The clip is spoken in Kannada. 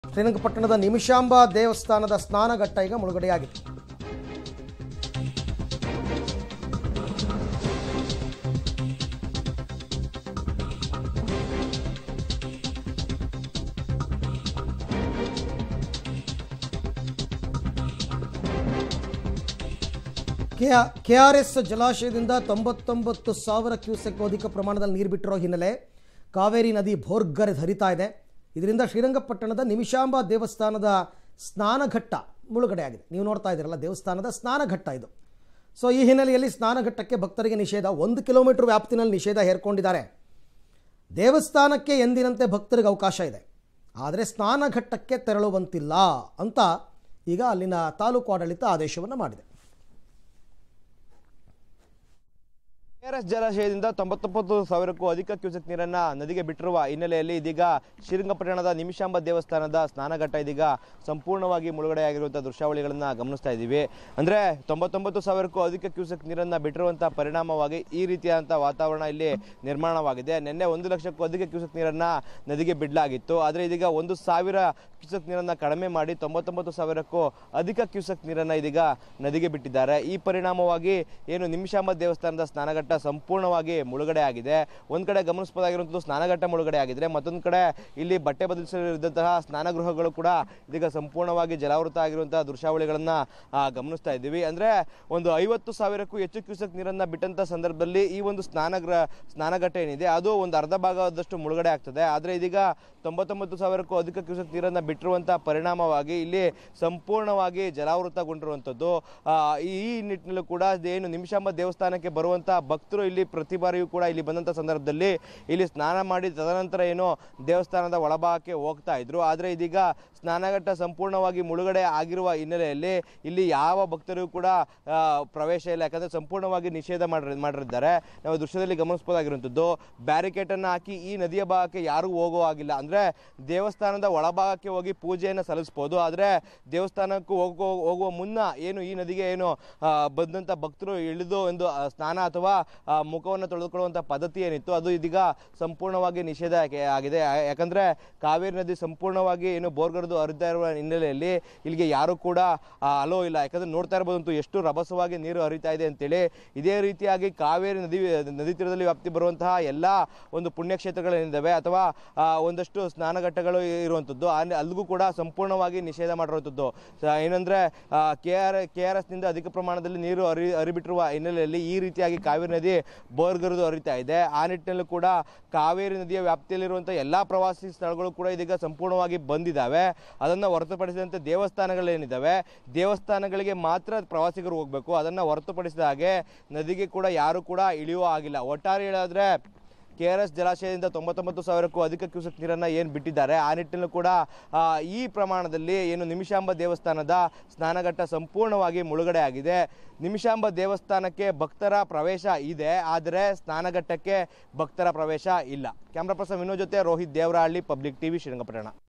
ಶ್ರೀರಂಗಪಟ್ಟಣದ ನಿಮಿಷಾಂಬ ದೇವಸ್ಥಾನದ ಸ್ನಾನಘಟ್ಟ ಈಗ ಮುಳುಗಡೆಯಾಗಿದೆ ಕೆ ಆರ್ ಎಸ್ ಜಲಾಶಯದಿಂದ ತೊಂಬತ್ತೊಂಬತ್ತು ಸಾವಿರ ಕ್ಯೂಸೆಕ್ ಅಧಿಕ ಪ್ರಮಾಣದಲ್ಲಿ ನೀರು ಬಿಟ್ಟಿರೋ ಹಿನ್ನೆಲೆ ಕಾವೇರಿ ನದಿ ಭೋರ್ಗರೆದು ಹರಿತಾ ಇದೆ ಇದರಿಂದ ಶ್ರೀರಂಗಪಟ್ಟಣದ ನಿಮಿಷಾಂಬ ದೇವಸ್ಥಾನದ ಸ್ನಾನಘಟ್ಟ ಮುಳುಗಡೆಯಾಗಿದೆ ನೀವು ನೋಡ್ತಾ ಇದ್ದೀರಲ್ಲ ದೇವಸ್ಥಾನದ ಸ್ನಾನಘಟ್ಟ ಇದು ಸೊ ಈ ಹಿನ್ನೆಲೆಯಲ್ಲಿ ಸ್ನಾನಘಟ್ಟಕ್ಕೆ ಭಕ್ತರಿಗೆ ನಿಷೇಧ ಒಂದು ಕಿಲೋಮೀಟರ್ ವ್ಯಾಪ್ತಿನಲ್ಲಿ ನಿಷೇಧ ಹೇರ್ಕೊಂಡಿದ್ದಾರೆ ದೇವಸ್ಥಾನಕ್ಕೆ ಎಂದಿನಂತೆ ಭಕ್ತರಿಗೆ ಅವಕಾಶ ಇದೆ ಆದರೆ ಸ್ನಾನಘಟ್ಟಕ್ಕೆ ತೆರಳುವಂತಿಲ್ಲ ಅಂತ ಈಗ ಅಲ್ಲಿನ ತಾಲೂಕು ಆಡಳಿತ ಆದೇಶವನ್ನು ಮಾಡಿದೆ ಕೆಆರ್ಎಸ್ ಜಲಾಶಯದಿಂದ ತೊಂಬತ್ತೊಂಬತ್ತು ಸಾವಿರಕ್ಕೂ ಅಧಿಕ ಕ್ಯೂಸೆಕ್ ನೀರನ್ನ ನದಿಗೆ ಬಿಟ್ಟಿರುವ ಹಿನ್ನೆಲೆಯಲ್ಲಿ ಇದೀಗ ಶ್ರೀರಂಗಪಟ್ಟಣದ ನಿಮಿಷಾಂಬ ದೇವಸ್ಥಾನದ ಸ್ನಾನಘಟ್ಟ ಇದೀಗ ಸಂಪೂರ್ಣವಾಗಿ ಮುಳುಗಡೆಯಾಗಿರುವಂತಹ ದೃಶ್ಯಾವಳಿಗಳನ್ನ ಗಮನಿಸ್ತಾ ಇದ್ದೀವಿ ಅಂದ್ರೆ ತೊಂಬತ್ತೊಂಬತ್ತು ಸಾವಿರಕ್ಕೂ ಅಧಿಕ ಕ್ಯೂಸೆಕ್ ನೀರನ್ನ ಬಿಟ್ಟಿರುವಂತಹ ಪರಿಣಾಮವಾಗಿ ಈ ರೀತಿಯಾದಂತಹ ವಾತಾವರಣ ಇಲ್ಲಿ ನಿರ್ಮಾಣವಾಗಿದೆ ನಿನ್ನೆ ಒಂದು ಲಕ್ಷಕ್ಕೂ ಅಧಿಕ ಕ್ಯೂಸೆಕ್ ನೀರನ್ನ ನದಿಗೆ ಬಿಡಲಾಗಿತ್ತು ಆದರೆ ಇದೀಗ ಒಂದು ಸಾವಿರ ಕ್ಯೂಸೆಕ್ ನೀರನ್ನ ಕಡಿಮೆ ಮಾಡಿ ತೊಂಬತ್ತೊಂಬತ್ತು ಸಾವಿರಕ್ಕೂ ಅಧಿಕ ಕ್ಯೂಸೆಕ್ ನೀರನ್ನ ಇದೀಗ ನದಿಗೆ ಬಿಟ್ಟಿದ್ದಾರೆ ಈ ಪರಿಣಾಮವಾಗಿ ಏನು ನಿಮಿಷಾಂಬ ದೇವಸ್ಥಾನದ ಸ್ನಾನಘಟ್ಟ ಸಂಪೂರ್ಣವಾಗಿ ಮುಳುಗಡೆ ಆಗಿದೆ ಒಂದ್ ಕಡೆ ಗಮನಿಸಬಹುದಾಗಿರುವಂಥದ್ದು ಸ್ನಾನಘಟ್ಟ ಮುಳುಗಡೆ ಆಗಿದೆ ಮತ್ತೊಂದು ಕಡೆ ಇಲ್ಲಿ ಬಟ್ಟೆ ಬದಲಿಸಲಿದ್ದಂತಹ ಸ್ನಾನಗೃಹಗಳು ಕೂಡ ಇದೀಗ ಸಂಪೂರ್ಣವಾಗಿ ಜಲಾವೃತ ಆಗಿರುವಂತಹ ದೃಶ್ಯಾವಳಿಗಳನ್ನ ಆ, ಗಮನಿಸ್ತಾ ಇದ್ದೀವಿ ಅಂದ್ರೆ ಒಂದು ಐವತ್ತು ಸಾವಿರಕ್ಕೂ ಹೆಚ್ಚು ಕ್ಯೂಸೆಕ್ ನೀರನ್ನ ಬಿಟ್ಟಂತ ಸಂದರ್ಭದಲ್ಲಿ ಈ ಒಂದು ಸ್ನಾನಗೃಹ ಸ್ನಾನಘಟ್ಟ ಏನಿದೆ ಅದು ಒಂದು ಅರ್ಧ ಭಾಗದಷ್ಟು ಮುಳುಗಡೆ ಆಗ್ತದೆ ಆದ್ರೆ ಇದೀಗ ತೊಂಬತ್ತೊಂಬತ್ತು ಸಾವಿರಕ್ಕೂ ಅಧಿಕ ಕ್ಯೂಸೆಕ್ ನೀರನ್ನ ಬಿಟ್ಟಿರುವಂತಹ ಪರಿಣಾಮವಾಗಿ ಇಲ್ಲಿ ಸಂಪೂರ್ಣವಾಗಿ ಜಲಾವೃತಗೊಂಡಿರುವಂಥದ್ದು ಆ, ಈ ಈ ನಿಟ್ಟಿನಲ್ಲೂ ಕೂಡ ಏನು ನಿಮಿಷಾಂಬ ದೇವಸ್ಥಾನಕ್ಕೆ ಬರುವಂತಹ ಭಕ್ತರು ಇಲ್ಲಿ ಪ್ರತಿ ಬಾರಿಯೂ ಕೂಡ ಇಲ್ಲಿ ಬಂದಂಥ ಸಂದರ್ಭದಲ್ಲಿ ಇಲ್ಲಿ ಸ್ನಾನ ಮಾಡಿ ತದನಂತರ ಏನು ದೇವಸ್ಥಾನದ ಒಳಭಾಗಕ್ಕೆ ಹೋಗ್ತಾ ಇದ್ರು ಆದರೆ ಇದೀಗ ಸ್ನಾನಘಟ್ಟ ಸಂಪೂರ್ಣವಾಗಿ ಮುಳುಗಡೆ ಆಗಿರುವ ಹಿನ್ನೆಲೆಯಲ್ಲಿ ಇಲ್ಲಿ ಯಾವ ಭಕ್ತರಿಗೂ ಕೂಡ ಆ, ಪ್ರವೇಶ ಇಲ್ಲ ಯಾಕಂದ್ರೆ ಸಂಪೂರ್ಣವಾಗಿ ನಿಷೇಧ ಮಾಡಿರ್ ಮಾಡಿರಿದ್ದಾರೆ ನಾವು ದೃಶ್ಯದಲ್ಲಿ ಗಮನಿಸಬಹುದಾಗಿರುವಂಥದ್ದು ಬ್ಯಾರಿಕೇಡ್ ಅನ್ನು ಹಾಕಿ ಈ ನದಿಯ ಭಾಗಕ್ಕೆ ಯಾರೂ ಹೋಗೋ ಆಗಿಲ್ಲ ಅಂದ್ರೆ ದೇವಸ್ಥಾನದ ಒಳಭಾಗಕ್ಕೆ ಹೋಗಿ ಪೂಜೆಯನ್ನು ಸಲ್ಲಿಸ್ಬೋದು ಆದರೆ ದೇವಸ್ಥಾನಕ್ಕೂ ಹೋಗೋ ಹೋಗುವ ಮುನ್ನ ಏನು ಈ ನದಿಗೆ ಏನು ಆ, ಬಂದಂಥ ಭಕ್ತರು ಇಳಿದು ಒಂದು ಆ, ಸ್ನಾನ ಅಥವಾ ಆ, ಮುಖವನ್ನು ತೊಳೆದುಕೊಳ್ಳುವಂಥ ಪದ್ಧತಿ ಏನಿತ್ತು ಅದು ಇದೀಗ ಸಂಪೂರ್ಣವಾಗಿ ನಿಷೇಧ ಆಗಿ- ಆಗಿದೆ ಯಾ- ಯಾಕಂದ್ರೆ ಕಾವೇರಿ ನದಿ ಸಂಪೂರ್ಣವಾಗಿ ಏನು ಬೋರ್ಗರ್ದು ಹರಿತಾ ಇರುವ ಹಿನ್ನೆಲೆಯಲ್ಲಿ ಇಲ್ಲಿಗೆ ಯಾರು ಕೂಡ ಅಲೋ ಇಲ್ಲ ಯಾಕಂದ್ರೆ ನೋಡ್ತಾ ಇರ್ಬೋದಂತೂ ಎಷ್ಟು ರಭಸವಾಗಿ ನೀರು ಹರಿತಾ ಇದೆ ಅಂತೇಳಿ ಇದೇ ರೀತಿಯಾಗಿ ಕಾವೇರಿ ನದಿ ನದಿ ತೀರದಲ್ಲಿ ವ್ಯಾಪ್ತಿ ಬರುವಂತಹ ಎಲ್ಲ ಒಂದು ಪುಣ್ಯಕ್ಷೇತ್ರಗಳೇನಿದ್ದಾವೆ ಅಥವಾ ಆ, ಒಂದಷ್ಟು ಸ್ನಾನಘಟ್ಟಗಳು ಇರುವಂಥದ್ದು ಅಲ್ಲಿ- ಅಲ್ಲಿಗೂ ಕೂಡ ಸಂಪೂರ್ಣವಾಗಿ ನಿಷೇಧ ಮಾಡಿರುವಂಥದ್ದು ಸ- ಏನಂದ್ರೆ ಕೆ ಆರ್ ಕೆ ಆರ್ ಎಸ್ನಿಂದ ಅಧಿಕ ಪ್ರಮಾಣದಲ್ಲಿ ನೀರು ಹರಿ ಹರಿಬಿಟ್ಟಿರುವ ಹಿನ್ನೆಲೆಯಲ್ಲಿ ಈ ರೀತಿಯಾಗಿ ಕಾವೇರಿ ನದಿ ಬೋರ್ಗರಿದು ಹರಿತಾ ಇದೆ ಆ ನಿಟ್ಟಿನಲ್ಲೂ ಕೂಡ ಕಾವೇರಿ ನದಿಯ ವ್ಯಾಪ್ತಿಯಲ್ಲಿರುವಂಥ ಎಲ್ಲ ಪ್ರವಾಸಿ ಸ್ಥಳಗಳು ಕೂಡ ಇದೀಗ ಸಂಪೂರ್ಣವಾಗಿ ಬಂದಿದ್ದಾವೆ ಅದನ್ನು ಹೊರತುಪಡಿಸಿದಂತೆ ದೇವಸ್ಥಾನಗಳೇನಿದ್ದಾವೆ ದೇವಸ್ಥಾನಗಳಿಗೆ ಮಾತ್ರ ಪ್ರವಾಸಿಗರು ಹೋಗಬೇಕು ಅದನ್ನು ಹೊರತುಪಡಿಸಿದ ಹಾಗೆ ನದಿಗೆ ಕೂಡ ಯಾರು ಕೂಡ ಇಳಿಯುವ ಆಗಿಲ್ಲ ಒಟ್ಟಾರೆ ಹೇಳಾದ್ರೆ ಕೆ ಆರ್ ಎಸ್ ಜಲಾಶಯದಿಂದ ತೊಂಬತ್ತೊಂಬತ್ತು ಸಾವಿರಕ್ಕೂ ಅಧಿಕ ಕ್ಯೂಸೆಕ್ ನೀರನ್ನು ಏನು ಬಿಟ್ಟಿದ್ದಾರೆ ಆ ನಿಟ್ಟಿನಲ್ಲೂ ಕೂಡ ಆ, ಈ ಪ್ರಮಾಣದಲ್ಲಿ ಏನು ನಿಮಿಷಾಂಬ ದೇವಸ್ಥಾನದ ಸ್ನಾನಘಟ್ಟ ಸಂಪೂರ್ಣವಾಗಿ ಮುಳುಗಡೆ ಆಗಿದೆ ನಿಮಿಷಾಂಬ ದೇವಸ್ಥಾನಕ್ಕೆ ಭಕ್ತರ ಪ್ರವೇಶ ಇದೆ ಆದರೆ ಸ್ನಾನಘಟ್ಟಕ್ಕೆ ಭಕ್ತರ ಪ್ರವೇಶ ಇಲ್ಲ ಕ್ಯಾಮ್ರಾ ಪರ್ಸನ್ ವಿನೋದ್ ಜೊತೆ ರೋಹಿತ್ ದೇವರಹಳ್ಳಿ ಪಬ್ಲಿಕ್ ಟಿವಿ ಶ್ರೀರಂಗಪಟ್ಟಣ